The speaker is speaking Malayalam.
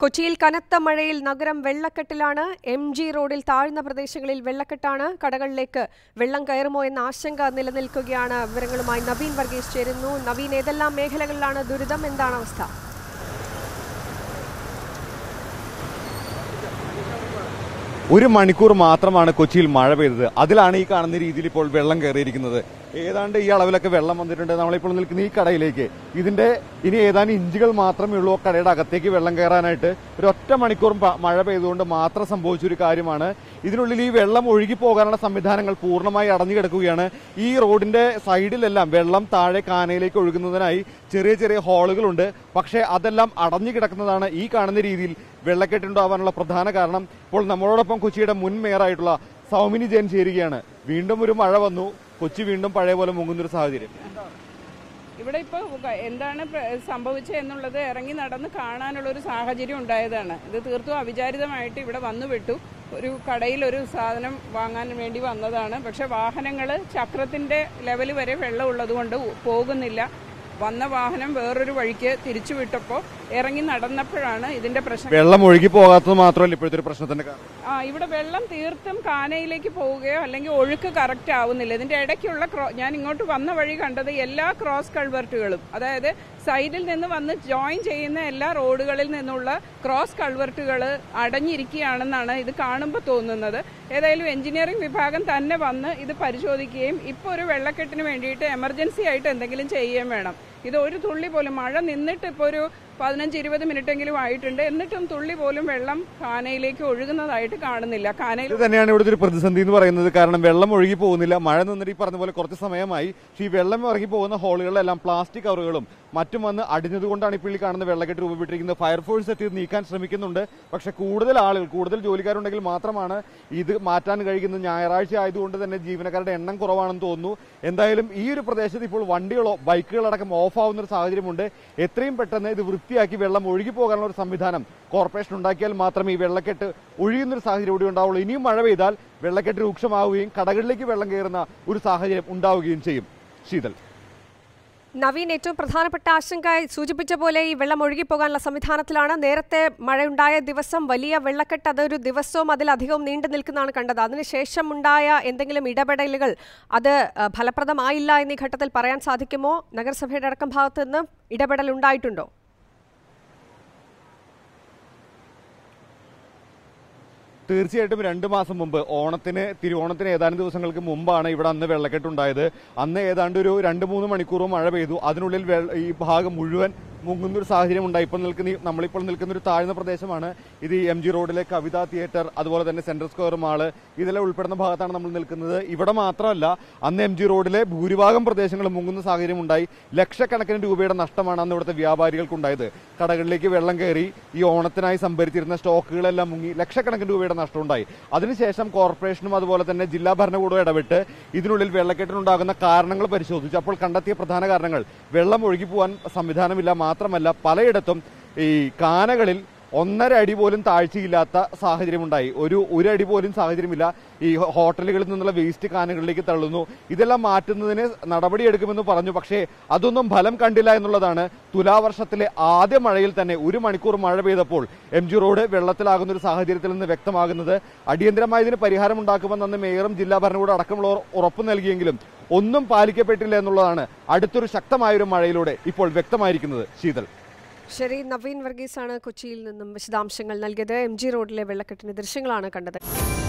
കൊച്ചിയിൽ കനത്ത മഴയിൽ നഗരം വെള്ളക്കെട്ടിലാണ് എം ജി റോഡിൽ താഴ്ന്ന പ്രദേശങ്ങളിൽ വെള്ളക്കെട്ടാണ് കടകളിലേക്ക് വെള്ളം കയറുമോ എന്ന ആശങ്ക നിലനിൽക്കുകയാണ് വിവരങ്ങളുമായി നവീൻ വർഗീസ് ചേരുന്നു നവീൻ ഏതെല്ലാം മേഖലകളിലാണ് ദുരിതം എന്താണ് അവസ്ഥ ഒരു മണിക്കൂർ മാത്രമാണ് കൊച്ചിയിൽ മഴ പെയ്തത് അതിലാണ് ഈ കാണുന്ന രീതിയിൽ ഇപ്പോൾ വെള്ളം കയറിയിരിക്കുന്നത് ഏതാണ്ട് ഈ അളവിലൊക്കെ വെള്ളം വന്നിട്ടുണ്ട് നമ്മളിപ്പോൾ നിൽക്കുന്ന ഈ കടയിലേക്ക് ഇതിന്റെ ഇനി ഏതാനും ഇഞ്ചുകൾ മാത്രമേ ഉള്ളൂ ആ കടയുടെ അകത്തേക്ക് വെള്ളം കയറാനായിട്ട് ഒരു ഒറ്റ മണിക്കൂർ പ- മഴ പെയ്തുകൊണ്ട് മാത്രം സംഭവിച്ച ഒരു കാര്യമാണ് ഇതിനുള്ളിൽ ഈ വെള്ളം ഒഴുകി പോകാനുള്ള സംവിധാനങ്ങൾ പൂർണ്ണമായി അടഞ്ഞു കിടക്കുകയാണ് ഈ റോഡിന്റെ സൈഡിലെല്ലാം വെള്ളം താഴെ കാനയിലേക്ക് ഒഴുകുന്നതിനായി ചെറിയ ചെറിയ ഹോളുകളുണ്ട് പക്ഷേ അതെല്ലാം അടഞ്ഞു കിടക്കുന്നതാണ് ഈ കാണുന്ന രീതിയിൽ വെള്ളക്കെട്ടുണ്ടാവാനുള്ള പ്രധാന കാരണം ഇപ്പോൾ നമ്മളോടൊപ്പം കൊച്ചിയുടെ മുൻ മേയറായിട്ടുള്ള സൗമിനി ജയൻ ചേരുകയാണ് വീണ്ടും ഒരു മഴ വന്നു കൊച്ചി വീണ്ടും പഴയ പോലെ മുങ്ങുന്നൊരു സാഹചര്യം ഇവിടെ ഇപ്പോൾ എന്താണ് പ്ര- സംഭവിച്ചത് എന്നുള്ളത് ഇറങ്ങി നടന്ന് കാണാനുള്ള ഒരു സാഹചര്യം ഉണ്ടായതാണ് ഇത് തീർത്തും അവിചാരിതമായിട്ട് ഇവിടെ വന്നു വിട്ടു ഒരു കടയിൽ ഒരു സാധനം വാങ്ങാൻ വേണ്ടി വന്നതാണ് പക്ഷെ വാഹനങ്ങൾ ചക്രത്തിന്റെ ലെവൽ വരെ വെള്ളം ഉള്ളതുകൊണ്ട് പോകുന്നില്ല വന്ന വാഹനം വേറൊരു വഴിക്ക് തിരിച്ചു വിട്ടപ്പോൾ ഇറങ്ങി നടന്നപ്പോഴാണ് ഇതിന്റെ പ്രശ്നം വെള്ളം ഒഴുകി പോകാത്തത് മാത്രമല്ല ഇപ്പോഴത്തെ ഒരു പ്രശ്നത്തിന്റെ കാരണം ആ ഇവിടെ വെള്ളം തീർത്തും കാനയിലേക്ക് പോവുകയോ അല്ലെങ്കിൽ ഒഴുക്ക് കറക്റ്റ് ആവുന്നില്ല ഇതിന്റെ ഇടയ്ക്കുള്ള ക്രോ ഞാൻ ഇങ്ങോട്ട് വന്ന വഴി കണ്ടത് എല്ലാ ക്രോസ് കൾവർട്ടുകളും അതായത് സൈഡിൽ നിന്ന് വന്ന് ജോയിൻ ചെയ്യുന്ന എല്ലാ റോഡുകളിൽ നിന്നുള്ള ക്രോസ് കൾവർട്ടുകൾ അടഞ്ഞിരിക്കുകയാണെന്നാണ് ഇത് കാണുമ്പോൾ തോന്നുന്നത് ഏതായാലും എഞ്ചിനീയറിംഗ് വിഭാഗം തന്നെ വന്ന് ഇത് പരിശോധിക്കുകയും ഇപ്പോൾ ഒരു വെള്ളക്കെട്ടിന് വേണ്ടിയിട്ട് എമർജൻസി ആയിട്ട് എന്തെങ്കിലും ചെയ്യുകയും വേണം ഇത് ഒരു തുള്ളി പോലും മഴ നിന്നിട്ട് ഇപ്പോൾ ഒരു പതിനഞ്ച് ഇരുപത് മിനിറ്റെങ്കിലും ആയിട്ടുണ്ട് എന്നിട്ടും തുള്ളി പോലും വെള്ളം കാനയിലേക്ക് ഒഴുകുന്നതായിട്ട് കാണുന്നില്ല കാനയിൽ ഇത് തന്നെയാണ് ഇവിടുത്തെ ഒരു പ്രതിസന്ധി എന്ന് പറയുന്നത് കാരണം വെള്ളം ഒഴുകി പോകുന്നില്ല മഴ നിന്നിട്ട് ഈ പറഞ്ഞ പോലെ കുറച്ച് സമയമായി പക്ഷേ ഈ വെള്ളം ഇറങ്ങി പോകുന്ന ഹോളുകളിലെല്ലാം പ്ലാസ്റ്റിക് കവറുകളും മറ്റും വന്ന് അടിഞ്ഞതുകൊണ്ടാണ് ഇപ്പോൾ ഈ കാണുന്ന വെള്ളക്കെട്ട് രൂപപ്പെട്ടിരിക്കുന്നത് ഫയർഫോഴ്സ് എത്തി ഇത് നീക്കാൻ ശ്രമിക്കുന്നുണ്ട് പക്ഷേ കൂടുതൽ ആളുകൾ കൂടുതൽ ജോലിക്കാരുണ്ടെങ്കിൽ മാത്രമാണ് ഇത് മാറ്റാൻ കഴിയുന്നത് ഞായറാഴ്ച ആയതുകൊണ്ട് തന്നെ ജീവനക്കാരുടെ എണ്ണം കുറവാണെന്ന് തോന്നുന്നു എന്തായാലും ഈ ഒരു പ്രദേശത്ത് ഇപ്പോൾ വണ്ടികളോ ബൈക്കുകളടക്കം ഓഫ് ആവുന്ന ഒരു സാഹചര്യമുണ്ട് എത്രയും പെട്ടെന്ന് ഇത് വൃത്തിയാക്കി വെള്ളം ഒഴുകി പോകാനുള്ള ഒരു സംവിധാനം കോർപ്പറേഷൻ ഉണ്ടാക്കിയാൽ മാത്രമേ ഈ വെള്ളക്കെട്ട് ഒഴിയുന്നൊരു സാഹചര്യം ഇവിടെ ഉണ്ടാവുള്ളൂ ഇനിയും മഴ പെയ്താൽ വെള്ളക്കെട്ട് രൂക്ഷമാവുകയും കടകളിലേക്ക് വെള്ളം കയറുന്ന ഒരു സാഹചര്യം ഉണ്ടാവുകയും ചെയ്യും ശീതൽ നവീൻ ഏറ്റവും പ്രധാനപ്പെട്ട ആശങ്ക സൂചിപ്പിച്ച പോലെ ഈ വെള്ളം ഒഴുകിപ്പോകാനുള്ള സംവിധാനത്തിലാണ് നേരത്തെ മഴയുണ്ടായ ദിവസം വലിയ വെള്ളക്കെട്ട് അതൊരു ദിവസവും അതിലധികവും നീണ്ടു നിൽക്കുന്നതാണ് കണ്ടത് അതിനുശേഷം ഉണ്ടായ എന്തെങ്കിലും ഇടപെടലുകൾ അത് അഹ്, ഫലപ്രദമായില്ല എന്നീ ഘട്ടത്തിൽ പറയാൻ സാധിക്കുമോ നഗരസഭയുടെ അടക്കം ഭാഗത്ത് നിന്ന് ഇടപെടൽ ഉണ്ടായിട്ടുണ്ടോ തീർച്ചയായിട്ടും രണ്ട് മാസം മുമ്പ് ഓണത്തിന് തിരുവോണത്തിന് ഏതാനും ദിവസങ്ങൾക്ക് മുമ്പാണ് ഇവിടെ അന്ന് വെള്ളക്കെട്ടുണ്ടായത് അന്ന് ഏതാണ്ട് ഒരു രണ്ട് മൂന്ന് മണിക്കൂർ മഴ പെയ്തു അതിനുള്ളിൽ വെള്ള- ഈ ഭാഗം മുഴുവൻ മുങ്ങുന്ന ഒരു സാഹചര്യം ഉണ്ടായി ഇപ്പോൾ നിൽക്കുന്ന ഈ- നമ്മളിപ്പോൾ നിൽക്കുന്ന ഒരു താഴ്ന്ന പ്രദേശമാണ് ഇത് എം ജി റോഡിലെ കവിത തിയേറ്റർ അതുപോലെ തന്നെ സെൻട്രൽ സ്ക്വയർ മാള് ഇതെല്ലാം ഉൾപ്പെടുന്ന ഭാഗത്താണ് നമ്മൾ നിൽക്കുന്നത് ഇവിടെ മാത്രമല്ല അന്ന് എം ജി റോഡിലെ ഭൂരിഭാഗം പ്രദേശങ്ങളും മുങ്ങുന്ന സാഹചര്യം ഉണ്ടായി ലക്ഷക്കണക്കിന് രൂപയുടെ നഷ്ടമാണ് അന്ന് ഇവിടുത്തെ വ്യാപാരികൾക്കുണ്ടായത് കടകളിലേക്ക് വെള്ളം കയറി ഈ ഓണത്തിനായി സംഭരിച്ചിരുന്ന സ്റ്റോക്കുകളെല്ലാം മുങ്ങി ലക്ഷക്കണക്കിന് രൂപയുടെ നഷ്ടമുണ്ടായി അതിനുശേഷം കോർപ്പറേഷനും അതുപോലെ തന്നെ ജില്ലാ ഭരണകൂടവും ഇടപെട്ട് ഇതിനുള്ളിൽ വെള്ളക്കെട്ടിനുണ്ടാകുന്ന കാരണങ്ങൾ പരിശോധിച്ചു അപ്പോൾ കണ്ടെത്തിയ പ്രധാന കാരണങ്ങൾ വെള്ളം ഒഴുകി പോകാൻ സംവിധാനമില്ല മാത്രമല്ല പലയിടത്തും ഈ കാനകളിൽ ഒന്നര അടി പോലും താഴ്ചയില്ലാത്ത സാഹചര്യമുണ്ടായി ഒരു ഒരു അടി പോലും സാഹചര്യമില്ല ഈ ഹോ- ഹോട്ടലുകളിൽ നിന്നുള്ള വേസ്റ്റ് കാനുകളിലേക്ക് തള്ളുന്നു ഇതെല്ലാം മാറ്റുന്നതിന് നടപടിയെടുക്കുമെന്ന് പറഞ്ഞു പക്ഷേ അതൊന്നും ഫലം കണ്ടില്ല എന്നുള്ളതാണ് തുലാവർഷത്തിലെ ആദ്യ മഴയിൽ തന്നെ ഒരു മണിക്കൂർ മഴ പെയ്തപ്പോൾ എം ജി റോഡ് വെള്ളത്തിലാകുന്ന ഒരു സാഹചര്യത്തിൽ നിന്ന് വ്യക്തമാകുന്നത് അടിയന്തരമായി ഇതിന് പരിഹാരം ഉണ്ടാക്കുമെന്ന് അന്ന് മേയറും ജില്ലാ ഭരണകൂടം അടക്കമുള്ളവർ ഉറപ്പ് നൽകിയെങ്കിലും ഒന്നും പാലിക്കപ്പെട്ടില്ല എന്നുള്ളതാണ് അടുത്തൊരു ശക്തമായൊരു മഴയിലൂടെ ഇപ്പോൾ വ്യക്തമായിരിക്കുന്നത് ശീതൽ ശരി നവീൻ വർഗീസാണ് കൊച്ചിയിൽ നിന്നും വിശദാംശങ്ങൾ നൽകിയത് എം ജി റോഡിലെ വെള്ളക്കെട്ടിന്റെ ദൃശ്യങ്ങളാണ് കണ്ടത്